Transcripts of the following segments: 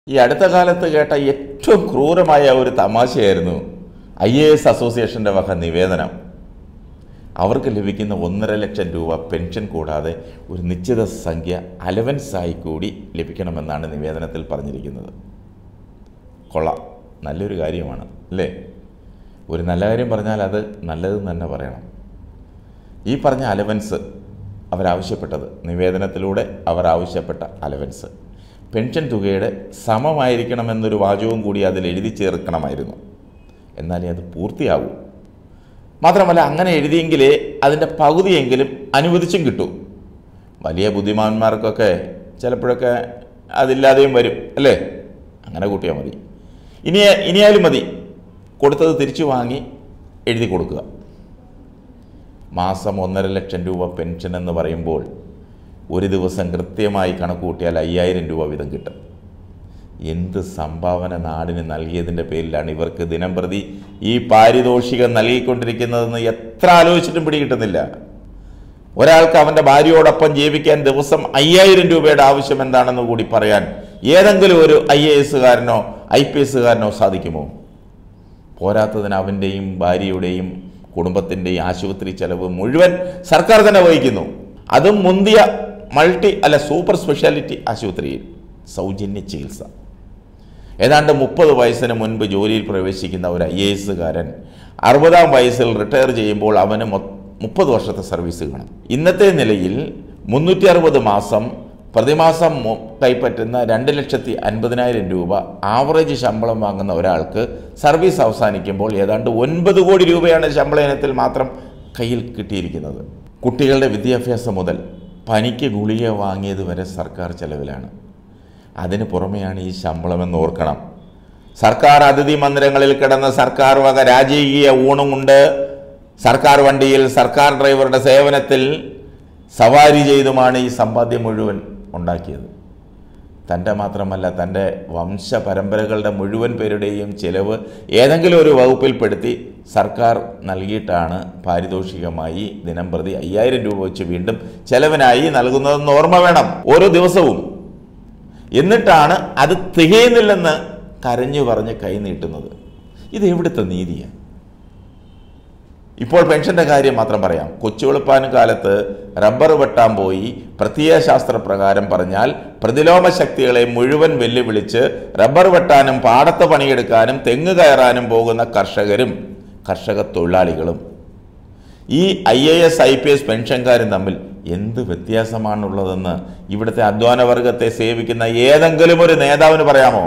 ഈ അടുത്ത കാലത്ത് കേട്ട ഏറ്റവും ക്രൂരമായ ഒരു തമാശയായിരുന്നു ഐ എ എസ് അസോസിയേഷൻ്റെ വക നിവേദനം അവർക്ക് ലഭിക്കുന്ന ഒന്നര ലക്ഷം രൂപ പെൻഷൻ കൂടാതെ ഒരു നിശ്ചിത സംഖ്യ അലവൻസായി കൂടി ലഭിക്കണമെന്നാണ് നിവേദനത്തിൽ പറഞ്ഞിരിക്കുന്നത് കൊള്ളാം നല്ലൊരു കാര്യമാണ് അല്ലേ ഒരു നല്ല കാര്യം പറഞ്ഞാൽ അത് നല്ലതെന്ന് തന്നെ പറയണം ഈ പറഞ്ഞ അലവൻസ് അവരാവശ്യപ്പെട്ടത് നിവേദനത്തിലൂടെ അവർ ആവശ്യപ്പെട്ട അലവൻസ് പെൻഷൻ തുകയുടെ സമമായിരിക്കണമെന്നൊരു വാചകവും കൂടി അതിൽ എഴുതി ചേർക്കണമായിരുന്നു എന്നാലേ അത് പൂർത്തിയാവൂ മാത്രമല്ല അങ്ങനെ എഴുതിയെങ്കിലേ അതിൻ്റെ പകുതിയെങ്കിലും അനുവദിച്ചും കിട്ടൂ വലിയ ബുദ്ധിമാന്മാർക്കൊക്കെ ചിലപ്പോഴൊക്കെ അതില്ലാതെയും വരും അല്ലേ അങ്ങനെ കൂട്ടിയാൽ മതി ഇനി ഇനിയാലും മതി കൊടുത്തത് തിരിച്ചു വാങ്ങി എഴുതി കൊടുക്കുക മാസം ഒന്നര ലക്ഷം രൂപ പെൻഷൻ എന്ന് പറയുമ്പോൾ ഒരു ദിവസം കൃത്യമായി കണക്ക് കൂട്ടിയാൽ അയ്യായിരം രൂപ വീതം കിട്ടും എന്ത് സംഭാവന നാടിന് നൽകിയതിൻ്റെ പേരിലാണ് ഇവർക്ക് ദിനം പ്രതി ഈ പാരിതോഷികം നൽകിക്കൊണ്ടിരിക്കുന്നതെന്ന് എത്ര ആലോചിച്ചിട്ടും പിടികിട്ടുന്നില്ല ഒരാൾക്ക് അവൻ്റെ ഭാര്യയോടൊപ്പം ജീവിക്കാൻ ദിവസം അയ്യായിരം രൂപയുടെ ആവശ്യം എന്താണെന്ന് കൂടി പറയാൻ ഏതെങ്കിലും ഒരു ഐ എ എസുകാരനോ ഐ പി എസുകാരനോ സാധിക്കുമോ പോരാത്തതിന് അവൻ്റെയും ഭാര്യയുടെയും കുടുംബത്തിൻ്റെയും ആശുപത്രി ചെലവ് മുഴുവൻ സർക്കാർ തന്നെ വഹിക്കുന്നു അതും മുന്തിയ മൾട്ടി അല്ല സൂപ്പർ സ്പെഷ്യാലിറ്റി ആശുപത്രിയിൽ സൗജന്യ ചികിത്സ ഏതാണ്ട് മുപ്പത് വയസ്സിന് മുൻപ് ജോലിയിൽ പ്രവേശിക്കുന്ന ഒരു ഐ എ എസുകാരൻ അറുപതാം വയസ്സിൽ റിട്ടയർ ചെയ്യുമ്പോൾ അവന് മുപ്പത് വർഷത്തെ സർവീസ് കാണും ഇന്നത്തെ നിലയിൽ മുന്നൂറ്റി അറുപത് മാസം പ്രതിമാസം മു- കൈപ്പറ്റുന്ന രണ്ട് ലക്ഷത്തി അൻപതിനായിരം രൂപ ആവറേജ് ശമ്പളം വാങ്ങുന്ന ഒരാൾക്ക് സർവീസ് അവസാനിക്കുമ്പോൾ ഏതാണ്ട് ഒൻപത് കോടി രൂപയാണ് ശമ്പള ഇനത്തിൽ മാത്രം കയ്യിൽ കിട്ടിയിരിക്കുന്നത് കുട്ടികളുടെ വിദ്യാഭ്യാസം മുതൽ പനിക്ക് ഗുളിക വാങ്ങിയത് വരെ സർക്കാർ ചെലവിലാണ് അതിന് പുറമെയാണ് ഈ ശമ്പളമെന്ന് ഓർക്കണം സർക്കാർ അതിഥി മന്ദിരങ്ങളിൽ കിടന്ന സർക്കാർ വക രാജകീയ ഊണുമുണ്ട് സർക്കാർ വണ്ടിയിൽ സർക്കാർ ഡ്രൈവറുടെ സേവനത്തിൽ സവാരി ചെയ്തുമാണ് ഈ സമ്പാദ്യം മുഴുവൻ ഉണ്ടാക്കിയത് തൻ്റെ മാത്രമല്ല തൻ്റെ വംശ പരമ്പരകളുടെ മുഴുവൻ പേരുടെയും ചിലവ് ഏതെങ്കിലും ഒരു വകുപ്പിൽപ്പെടുത്തി സർക്കാർ നൽകിയിട്ടാണ് പാരിതോഷികമായി ദിനം പ്രതി അയ്യായിരം രൂപ വെച്ച് വീണ്ടും ചെലവിനായി നൽകുന്നതെന്ന് ഓർമ്മ വേണം ഓരോ ദിവസവും എന്നിട്ടാണ് അത് തികയുന്നില്ലെന്ന് കരഞ്ഞു പറഞ്ഞ് കൈ നീട്ടുന്നത് ഇത് എവിടുത്തെ നീതിയാണ് ഇപ്പോൾ പെൻഷന്റെ കാര്യം മാത്രം പറയാം കൊച്ചുവെളുപ്പാനും കാലത്ത് റബ്ബർ വെട്ടാൻ പോയി പ്രത്യയശാസ്ത്ര പ്രകാരം പറഞ്ഞാൽ പ്രതിലോമ ശക്തികളെ മുഴുവൻ വെല്ലുവിളിച്ച് റബ്ബർ വെട്ടാനും പാടത്ത് പണിയെടുക്കാനും തെങ്ങ് കയറാനും പോകുന്ന കർഷകരും കർഷക തൊഴിലാളികളും ഈ I A S I P S പെൻഷൻകാരും തമ്മിൽ എന്ത് വ്യത്യാസമാണുള്ളതെന്ന് ഇവിടുത്തെ അധ്വാന വർഗത്തെ സേവിക്കുന്ന ഏതെങ്കിലും ഒരു നേതാവിന് പറയാമോ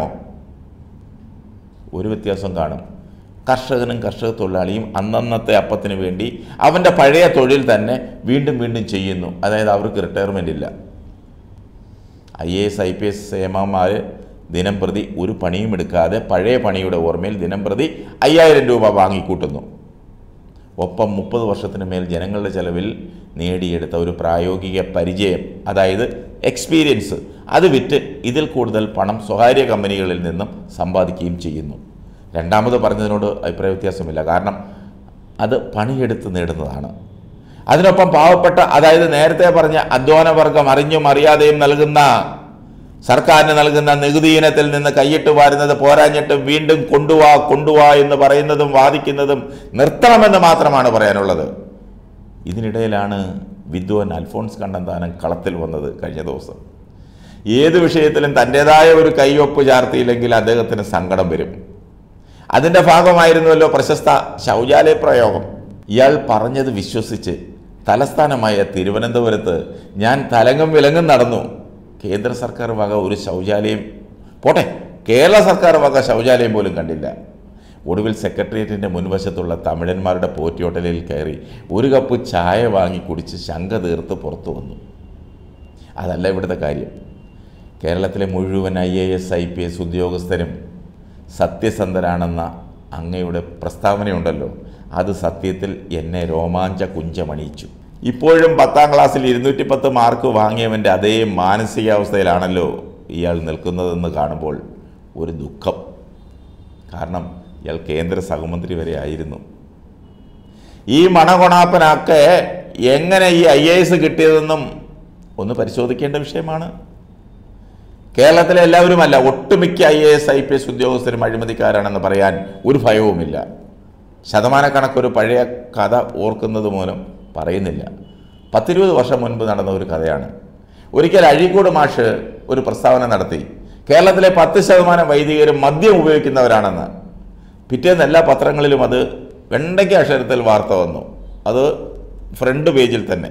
ഒരു വ്യത്യാസം കാണും കർഷകനും കർഷക തൊഴിലാളിയും അന്നന്നത്തെ അപ്പത്തിന് വേണ്ടി അവൻ്റെ പഴയ തൊഴിൽ തന്നെ വീണ്ടും വീണ്ടും ചെയ്യുന്നു അതായത് അവർക്ക് റിട്ടയർമെൻ്റ് ഇല്ല I A S I P S സേമാമാർ ദിനം പ്രതി ഒരു പണിയും എടുക്കാതെ പഴയ പണിയുടെ ഓർമ്മയിൽ ദിനം പ്രതി അയ്യായിരം രൂപ വാങ്ങിക്കൂട്ടുന്നു ഒപ്പം മുപ്പത് വർഷത്തിന് മേൽ ജനങ്ങളുടെ ചെലവിൽ നേടിയെടുത്ത ഒരു പ്രായോഗിക പരിചയം അതായത് എക്സ്പീരിയൻസ് അത് വിറ്റ് ഇതിൽ കൂടുതൽ പണം സ്വകാര്യ കമ്പനികളിൽ നിന്നും സമ്പാദിക്കുകയും ചെയ്യുന്നു രണ്ടാമത് പറഞ്ഞതിനോട് അഭിപ്രായ വ്യത്യാസമില്ല കാരണം അത് പണിയെടുത്ത് നേടുന്നതാണ് അതിനൊപ്പം പാവപ്പെട്ട അതായത് നേരത്തെ പറഞ്ഞ അധ്വാനവർഗം അറിഞ്ഞും അറിയാതെയും നൽകുന്ന സർക്കാരിന് നൽകുന്ന നികുതി ഇനത്തിൽ നിന്ന് കൈയിട്ട് വാരുന്നത് പോരാഞ്ഞിട്ട് വീണ്ടും കൊണ്ടുവാ കൊണ്ടുവാ എന്ന് പറയുന്നതും വാദിക്കുന്നതും നിർത്തണമെന്ന് മാത്രമാണ് പറയാനുള്ളത് ഇതിനിടയിലാണ് വിദ്വാൻ അൽഫോൺസ് കണ്ണന്താനം കളത്തിൽ വന്നത് കഴിഞ്ഞ ദിവസം ഏത് വിഷയത്തിലും തൻ്റെതായ ഒരു കൈയൊപ്പ് ചാർത്തിയില്ലെങ്കിൽ അദ്ദേഹത്തിന് സങ്കടം വരും അതിൻ്റെ ഭാഗമായിരുന്നുവല്ലോ പ്രശസ്ത ശൗചാലയ പ്രയോഗം ഇയാൾ പറഞ്ഞത് വിശ്വസിച്ച് തലസ്ഥാനമായ തിരുവനന്തപുരത്ത് ഞാൻ തലങ്ങും വിലങ്ങും നടന്നു കേന്ദ്ര സർക്കാർ വക ഒരു ശൗചാലയം പോട്ടെ കേരള സർക്കാർ വക ശൗചാലയം പോലും കണ്ടില്ല ഒടുവിൽ സെക്രട്ടേറിയറ്റിൻ്റെ മുൻവശത്തുള്ള തമിഴന്മാരുടെ പോറ്റിയോട്ടലിൽ കയറി ഒരു കപ്പ് ചായ വാങ്ങി കുടിച്ച് ശങ്ക തീർത്ത് പുറത്തു വന്നു അതല്ല ഇവിടുത്തെ കാര്യം കേരളത്തിലെ മുഴുവൻ I A S I P S ഉദ്യോഗസ്ഥരും സത്യസന്ധരാണെന്ന അങ്ങയുടെ പ്രസ്താവനയുണ്ടല്ലോ അത് സത്യത്തിൽ എന്നെ രോമാഞ്ച കുഞ്ചമണിയിച്ചു ഇപ്പോഴും പത്താം ക്ലാസ്സിൽ ഇരുന്നൂറ്റി പത്ത് മാർക്ക് വാങ്ങിയവൻ്റെ അതേ മാനസികാവസ്ഥയിലാണല്ലോ ഇയാൾ നിൽക്കുന്നതെന്ന് കാണുമ്പോൾ ഒരു ദുഃഖം കാരണം ഇയാൾ കേന്ദ്ര സഹമന്ത്രി വരെ ആയിരുന്നു ഈ മണകൊണാപ്പനൊക്കെ എങ്ങനെ ഈ ഐ എ എസ് കിട്ടിയതെന്നും ഒന്ന് പരിശോധിക്കേണ്ട വിഷയമാണ് കേരളത്തിലെ എല്ലാവരുമല്ല ഒട്ടുമിക്ക I A S I P S ഉദ്യോഗസ്ഥരും അഴിമതിക്കാരാണെന്ന് പറയാൻ ഒരു ഭയവുമില്ല ശതമാനക്കണക്കൊരു പഴയ കഥ ഓർക്കുന്നത് മൂലം പറയുന്നില്ല പത്തിരുപത് വർഷം മുൻപ് നടന്ന ഒരു കഥയാണ് ഒരിക്കൽ അഴീക്കോട് മാഷ് ഒരു പ്രസ്താവന നടത്തി കേരളത്തിലെ പത്ത് ശതമാനം വൈദികരും മദ്യം ഉപയോഗിക്കുന്നവരാണെന്ന് പിറ്റേന്ന് എല്ലാ പത്രങ്ങളിലും അത് വെണ്ടയ്ക്ക അക്ഷരത്തിൽ വാർത്ത വന്നു അത് ഫ്രണ്ട് പേജിൽ തന്നെ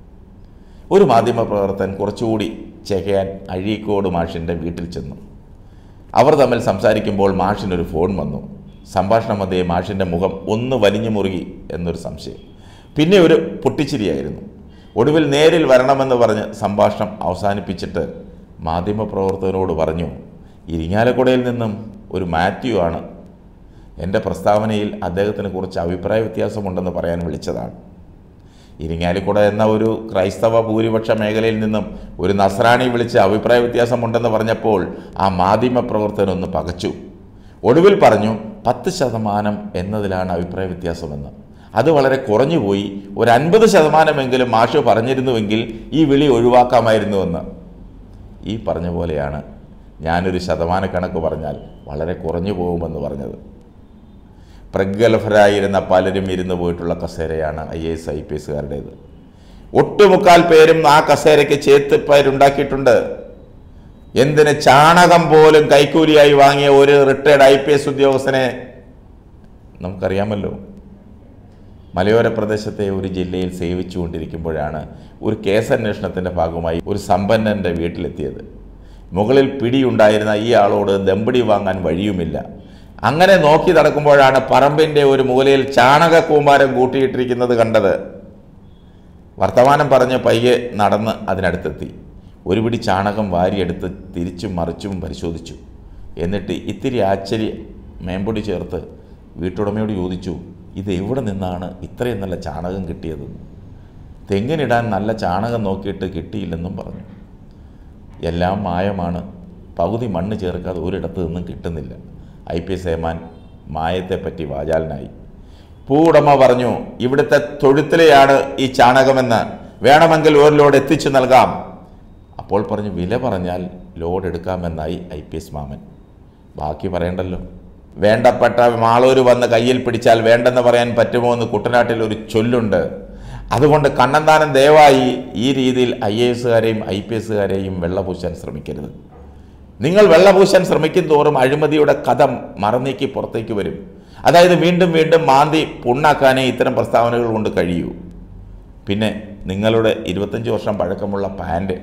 ഒരു മാധ്യമപ്രവർത്തകൻ കുറച്ചുകൂടി ചെകയാൻ അഴീക്കോട് മാഷിൻ്റെ വീട്ടിൽ ചെന്നു അവർ തമ്മിൽ സംസാരിക്കുമ്പോൾ മാഷിനൊരു ഫോൺ വന്നു സംഭാഷണ മധ്യേ മാഷിൻ്റെ മുഖം ഒന്ന് വലിഞ്ഞു മുറുകി എന്നൊരു സംശയം പിന്നെ ഒരു പൊട്ടിച്ചിരിയായിരുന്നു ഒടുവിൽ നേരിൽ വരണമെന്ന് പറഞ്ഞ് സംഭാഷണം അവസാനിപ്പിച്ചിട്ട് മാധ്യമപ്രവർത്തകനോട് പറഞ്ഞു ഇരിങ്ങാലക്കുടയിൽ നിന്നും ഒരു മാത്യു ആണ് എൻ്റെ പ്രസ്താവനയിൽ അദ്ദേഹത്തിന് കുറച്ച് അഭിപ്രായ വ്യത്യാസമുണ്ടെന്ന് പറയാൻ വിളിച്ചതാണ് ഇരിങ്ങാലിക്കുട എന്ന ഒരു ക്രൈസ്തവ ഭൂരിപക്ഷ മേഖലയിൽ നിന്നും ഒരു നസ്രാണി വിളിച്ച് അഭിപ്രായ വ്യത്യാസമുണ്ടെന്ന് പറഞ്ഞപ്പോൾ ആ മാധ്യമ പ്രവർത്തനൊന്ന് പകച്ചു ഒടുവിൽ പറഞ്ഞു പത്ത് ശതമാനം എന്നതിലാണ് അഭിപ്രായ വ്യത്യാസമെന്ന് അത് വളരെ കുറഞ്ഞുപോയി ഒരു അൻപത് ശതമാനമെങ്കിലും മാഷ് പറഞ്ഞിരുന്നുവെങ്കിൽ ഈ വിളി ഒഴിവാക്കാമായിരുന്നുവെന്ന് ഈ പറഞ്ഞ പോലെയാണ് ഞാനൊരു ശതമാനക്കണക്ക് പറഞ്ഞാൽ വളരെ കുറഞ്ഞു പോകുമെന്ന് പറഞ്ഞത് പ്രഗത്ഭരായിരുന്ന പലരും ഇരുന്ന് പോയിട്ടുള്ള കസേരയാണ് I A S I P എസുകാരുടേത് ഒട്ടുമുക്കാൽ പേരും ആ കസേരയ്ക്ക് ചേത്തുപ്പേരുണ്ടാക്കിയിട്ടുണ്ട് എന്തിന് ചാണകം പോലും കൈക്കൂലിയായി വാങ്ങിയ ഒരു റിട്ടയർഡ് ഐ പി എസ് ഉദ്യോഗസ്ഥനെ നമുക്കറിയാമല്ലോ മലയോര പ്രദേശത്തെ ഒരു ജില്ലയിൽ സേവിച്ചുകൊണ്ടിരിക്കുമ്പോഴാണ് ഒരു കേസന്വേഷണത്തിൻ്റെ ഭാഗമായി ഒരു സമ്പന്നൻ്റെ വീട്ടിലെത്തിയത് മുകളിൽ പിടിയുണ്ടായിരുന്ന ഈ ആളോട് ദമ്പടി വാങ്ങാൻ വഴിയുമില്ല അങ്ങനെ നോക്കി നടക്കുമ്പോഴാണ് പറമ്പിൻ്റെ ഒരു മൂലയിൽ ചാണകക്കൂമ്പാരം കൂട്ടിയിട്ടിരിക്കുന്നത് കണ്ടത് വർത്തമാനം പറഞ്ഞ് പയ്യെ നടന്ന് അതിനടുത്തെത്തി ഒരു പിടി ചാണകം വാരിയെടുത്ത് തിരിച്ചും മറിച്ചും പരിശോധിച്ചു എന്നിട്ട് ഇത്തിരി ആശ്ചര്യം മേമ്പൊടി ചേർത്ത് വീട്ടുടമയോട് ചോദിച്ചു ഇത് എവിടെ നിന്നാണ് ഇത്രയും നല്ല ചാണകം കിട്ടിയതെന്ന് തെങ്ങിനിടാൻ നല്ല ചാണകം നോക്കിയിട്ട് കിട്ടിയില്ലെന്നും പറഞ്ഞു എല്ലാം മായമാണ് പകുതി മണ്ണ് ചേർക്കാതെ ഒരിടത്ത് നിന്നും കിട്ടുന്നില്ല ഐ പി എസ് ഏമാൻ മായത്തെപ്പറ്റി വാചാലനായി ഭൂവുടമ പറഞ്ഞു ഇവിടുത്തെ തൊഴുത്തിലെയാണ് ഈ ചാണകമെന്ന് വേണമെങ്കിൽ ഒരു ലോഡ് എത്തിച്ചു നൽകാം അപ്പോൾ പറഞ്ഞു വില പറഞ്ഞാൽ ലോഡ് എടുക്കാമെന്നായി ഐ പി എസ് മാമൻ ബാക്കി പറയണ്ടല്ലോ വേണ്ടപ്പെട്ട മാളൂര് വന്ന് കയ്യിൽ പിടിച്ചാൽ വേണ്ടെന്ന് പറയാൻ പറ്റുമോ എന്ന് കുട്ടനാട്ടിൽ ഒരു ചൊല്ലുണ്ട് അതുകൊണ്ട് കണ്ണന്താനം ദയവായി ഈ രീതിയിൽ ഐ എ എസുകാരെയും ഐ പി എസുകാരെയും വെള്ളപൂശാൻ ശ്രമിക്കരുത് നിങ്ങൾ വെള്ളപൂശാൻ ശ്രമിക്കും തോറും അഴിമതിയുടെ കഥ മറന്നേക്ക് പുറത്തേക്ക് വരും അതായത് വീണ്ടും വീണ്ടും മാന്തി പുണ്ണാക്കാനേ ഇത്തരം പ്രസ്താവനകൾ കൊണ്ട് കഴിയൂ പിന്നെ നിങ്ങളുടെ ഇരുപത്തഞ്ച് വർഷം പഴക്കമുള്ള പാൻറ്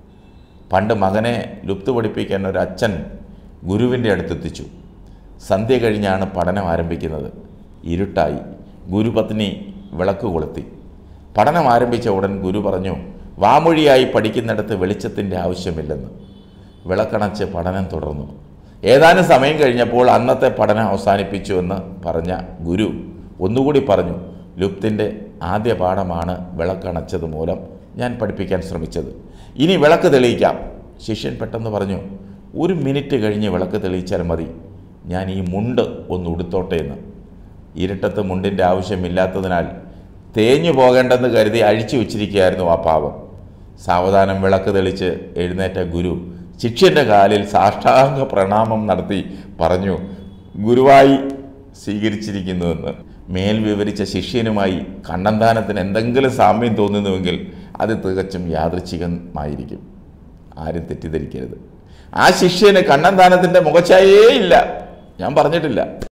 പണ്ട് മകനെ ലുപ്ത് പഠിപ്പിക്കാൻ ഒരു അച്ഛൻ ഗുരുവിൻ്റെ അടുത്തെത്തിച്ചു സന്ധ്യ കഴിഞ്ഞാണ് പഠനം ആരംഭിക്കുന്നത് ഇരുട്ടായി ഗുരുപത്നി വിളക്ക് കൊളുത്തി പഠനം ആരംഭിച്ച ഉടൻ ഗുരു പറഞ്ഞു വാമൊഴിയായി പഠിക്കുന്നിടത്ത് വെളിച്ചത്തിൻ്റെ ആവശ്യമില്ലെന്ന് വിളക്കണച്ച് പഠനം തുടർന്നു ഏതാനും സമയം കഴിഞ്ഞപ്പോൾ അന്നത്തെ പഠനം അവസാനിപ്പിച്ചു എന്ന് പറഞ്ഞ ഗുരു ഒന്നുകൂടി പറഞ്ഞു ലുപ്തിൻ്റെ ആദ്യ പാഠമാണ് വിളക്കണച്ചത് മൂലം ഞാൻ പഠിപ്പിക്കാൻ ശ്രമിച്ചത് ഇനി വിളക്ക് തെളിയിക്കാം ശിഷ്യൻ പെട്ടെന്ന് പറഞ്ഞു ഒരു മിനിറ്റ് കഴിഞ്ഞ് വിളക്ക് തെളിയിച്ചാൽ മതി ഞാൻ ഈ മുണ്ട് ഒന്ന് ഉടുത്തോട്ടെ എന്ന് ഇരുട്ടത്ത് മുണ്ടിൻ്റെ ആവശ്യമില്ലാത്തതിനാൽ തേഞ്ഞു പോകേണ്ടെന്ന് കരുതി അഴിച്ചു വെച്ചിരിക്കുകയായിരുന്നു ആ പാവം സാവധാനം വിളക്ക് തെളിച്ച് എഴുന്നേറ്റ ഗുരു ശിഷ്യൻ്റെ കാലിൽ സാഷ്ടാംഗ പ്രണാമം നടത്തി പറഞ്ഞു ഗുരുവായി സ്വീകരിച്ചിരിക്കുന്നുവെന്ന് മേൽ വിവരിച്ച ശിഷ്യനുമായി കണ്ണന്താനത്തിന് എന്തെങ്കിലും സാമ്യം തോന്നുന്നുവെങ്കിൽ അത് തികച്ചും യാദൃച്ഛികമായിരിക്കും ആരും തെറ്റിദ്ധരിക്കരുത് ആ ശിഷ്യന് കണ്ണന്താനത്തിൻ്റെ മുഖച്ഛായേ ഇല്ല ഞാൻ പറഞ്ഞിട്ടില്ല